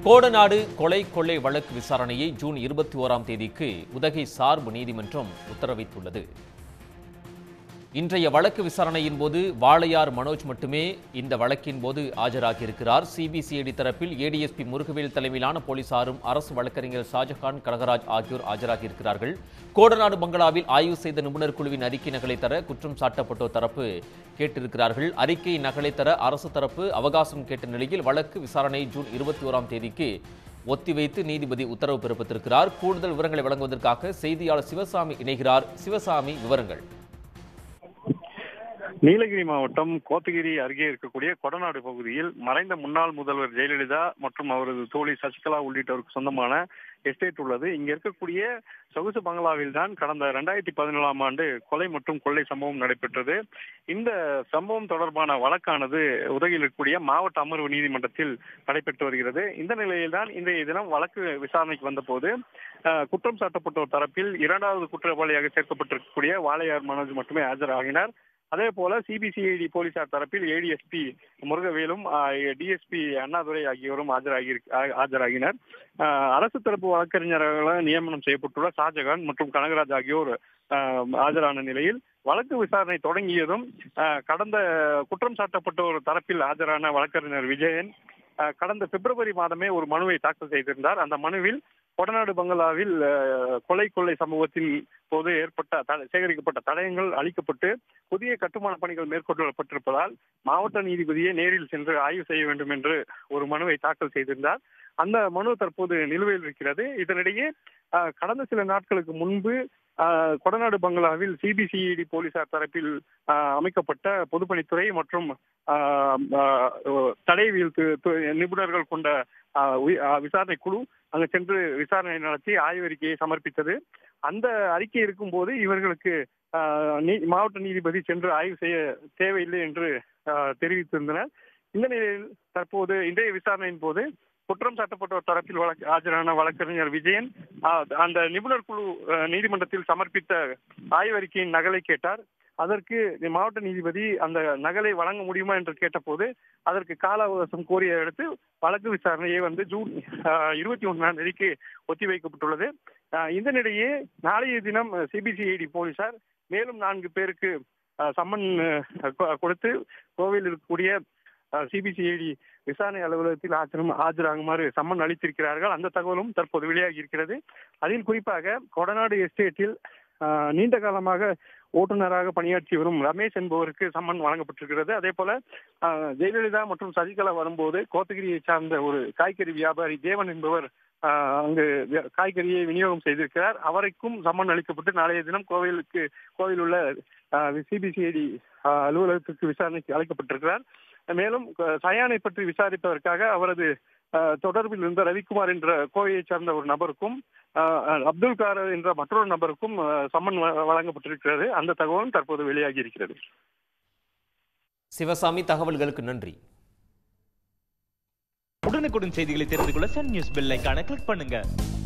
கோடநாடு கொலை கொள்ளை வழக்கு விசாரணையை ஜூன் இருபத்தி ஓராம் தேதிக்கு உதகை சார்பு நீதிமன்றம் உத்தரவிட்டுள்ளது இன்றைய வழக்கு விசாரணையின் போது வாளையார் மனோஜ் மட்டுமே இந்த வழக்கின் போது ஆஜராகியிருக்கிறார் சிபிசிஐடி தரப்பில் ஏடிஎஸ்பி முருகவேல் தலைமையிலான போலீசாரும் அரசு வழக்கறிஞர் ஷாஜஹான் கனகராஜ் ஆகியோர் ஆஜராகியிருக்கிறார்கள் கோடநாடு பங்களாவில் ஆய்வு செய்த நிபுணர் குழுவின் அறிக்கை நகலை தர குற்றம் சாட்டப்பட்டோர் தரப்பு கேட்டிருக்கிறார்கள் அறிக்கை நகலை தர அரசு தரப்பு அவகாசம் கேட்ட நிலையில் வழக்கு விசாரணை ஜூன் இருபத்தி ஓராம் தேதிக்கு ஒத்திவைத்து நீதிபதி உத்தரவு பிறப்பித்திருக்கிறார் கூடுதல் விவரங்களை வழங்குவதற்காக செய்தியாளர் சிவசாமி இணைகிறார் சிவசாமி விவரங்கள் நீலகிரி மாவட்டம் கோத்தகிரி அருகே இருக்கக்கூடிய கொடநாடு பகுதியில் மறைந்த முன்னாள் முதல்வர் ஜெயலலிதா மற்றும் அவரது தோழி சசிகலா உள்ளிட்டோருக்கு சொந்தமான எஸ்டேட் உள்ளது இங்க இருக்கக்கூடிய சொகுசு பங்களாவில் தான் கடந்த இரண்டாயிரத்தி பதினேழாம் ஆண்டு கொலை மற்றும் கொள்ளை சம்பவம் நடைபெற்றது இந்த சம்பவம் தொடர்பான வழக்கானது உதகையில் இருக்கக்கூடிய மாவட்ட அமர்வு நீதிமன்றத்தில் நடைபெற்று வருகிறது இந்த நிலையில் தான் இன்றைய தினம் வழக்கு விசாரணைக்கு வந்தபோது அஹ், குற்றம் சாட்டப்பட்டோர் தரப்பில் இரண்டாவது குற்றவாளியாக சேர்க்கப்பட்டிருக்கக்கூடிய வாளையார் மனோஜ் மட்டுமே ஆஜராகினார் அதே போல சிபிசிஐடி போலீசார் தரப்பில் ஏடிஎஸ்பி முருகவேலும் டிஎஸ்பி அண்ணாதுரை ஆகியோரும் ஆஜராகி ஆஜராகினர் ஆஹ் அரசு தரப்பு வழக்கறிஞர்களாக நியமனம் செய்யப்பட்டுள்ள ஷாஜகான் மற்றும் கனகராஜ் ஆகியோர் ஆஹ் ஆஜரான நிலையில் வழக்கு விசாரணை தொடங்கியதும் ஆஹ் கடந்த குற்றம் சாட்டப்பட்டோர் தரப்பில் ஆஜரான வழக்கறிஞர் விஜயன் ஆஹ் கடந்த பிப்ரவரி மாதமே ஒரு மனுவை தாக்கல் செய்திருந்தார் அந்த மனுவில் கொடநாடு பங்களாவில் ஆஹ் கொலை கொள்ளை சம்பவத்தின் போது ஏற்பட்ட த- சேகரிக்கப்பட்ட தடயங்கள் அளிக்கப்பட்டு புதிய கட்டுமான பணிகள் மேற்கொள்ளப்பட்டிருப்பதால் மாவட்ட நீதிபதியை நேரில் சென்று ஆய்வு செய்ய வேண்டும் என்று ஒரு மனுவை தாக்கல் செய்திருந்தார் அந்த மனு தற்போது நிலுவையில் இருக்கிறது இதனிடையே ஆஹ், கடந்த சில நாட்களுக்கு முன்பு ஆஹ், கொடநாடு பங்களாவில் சிபிசிஐடி போலீசார் தரப்பில் ஆஹ், அமைக்கப்பட்ட பொதுப்பணித்துறை மற்றும் ஆஹ், ஆஹ், தடயவியல் து- து- நிபுணர்கள் கொண்ட ஆஹ், உய- ஆஹ், விசாரணை குழு அங்கு சென்று விசாரணை நடத்தி ஆய்வறிக்கையை சமர்ப்பித்தது அந்த அறிக்கை இருக்கும்போது இவர்களுக்கு ஆஹ், நீ- மாவட்ட நீதிபதி சென்று ஆய்வு செய்ய தேவையில்லை என்று ஆஹ், தெரிவித்திருந்தனர் இந்த நிலையில் தற்போது இன்றைய விசாரணையின் போது குற்றம் சாட்டப்பட்டோர் தரப்பில் வழக்கு ஆஜரான வழக்கறிஞர் விஜயன் ஆஹ், அந்த நிபுணர் குழு ஆஹ், நீதிமன்றத்தில் சமர்ப்பித்த ஆய்வறிக்கையின் நகலை கேட்டார் அதற்கு மாவட்ட நீதிபதி அந்த நகலை வழங்க முடியுமா என்று கேட்டபோது அதற்கு கால அவகாசம் கோரிய அடுத்து வழக்கு விசாரணையை வந்து ஜூன் இருபத்தி ஒன்றாம் தேதிக்கு ஒத்திவைக்கப்பட்டுள்ளது ஆஹ், இந்த நிலையே நாளைய தினம் சிபிசிஐடி போலீசார் மேலும் நான்கு பேருக்கு ஆஹ், சம்மன் ஆஹ், கொ- கொடுத்து கோவையில் இருக்கக்கூடிய சிபிசிஐடி விசாரணை அலுவலகத்தில் ஆஜரும் ஆஜராகுமாறு சம்மன் அளித்திருக்கிறார்கள் அந்த தகவலும் தற்போது வெளியாகி இருக்கிறது அதில் குறிப்பாக கொடநாடு எஸ்டேட்டில் ஆஹ், நீண்ட காலமாக ஓட்டுநராக பணியாற்றி வரும் ரமேஷ் என்பவருக்கு சம்மன் வழங்கப்பட்டிருக்கிறது அதே போல ஆஹ், ஜெயலலிதா மற்றும் சசிகலா வரும்போது கோத்தகிரியை சார்ந்த ஒரு காய்கறி வியாபாரி தேவன் என்பவர் ஆஹ், அங்கு வி- காய்கறியை விநியோகம் செய்திருக்கிறார் அவருக்கும் சம்மன் அளிக்கப்பட்டு நாளைய தினம் கோவிலுக்கு கோவில் உள்ள சிபிசிஐடி அலுவலகத்திற்கு விசாரணைக்கு அழைக்கப்பட்டிருக்கிறார் மேலும் அஹ், சயானை பற்றி விசாரிப்பதற்காக அவரது அஹ், தொடர்பில் இருந்த ரவிக்குமார் என்ற கோவையைச் சார்ந்த ஒரு நபருக்கும் அஹ், அஹ், அப்துல் காரர் என்ற மற்றொரு நபருக்கும் அஹ், சம்மன் வ- வழங்கப்பட்டிருக்கிறது அந்த தகவலும் தற்போது வெளியாகி இருக்கிறது சிவசாமி தகவல்களுக்கு நன்றி உடனுக்குடன் செய்திகளை தெரிந்து கொள்ள சன் நியூஸ் பெல் ஐகானை கிளிக் பண்ணுங்க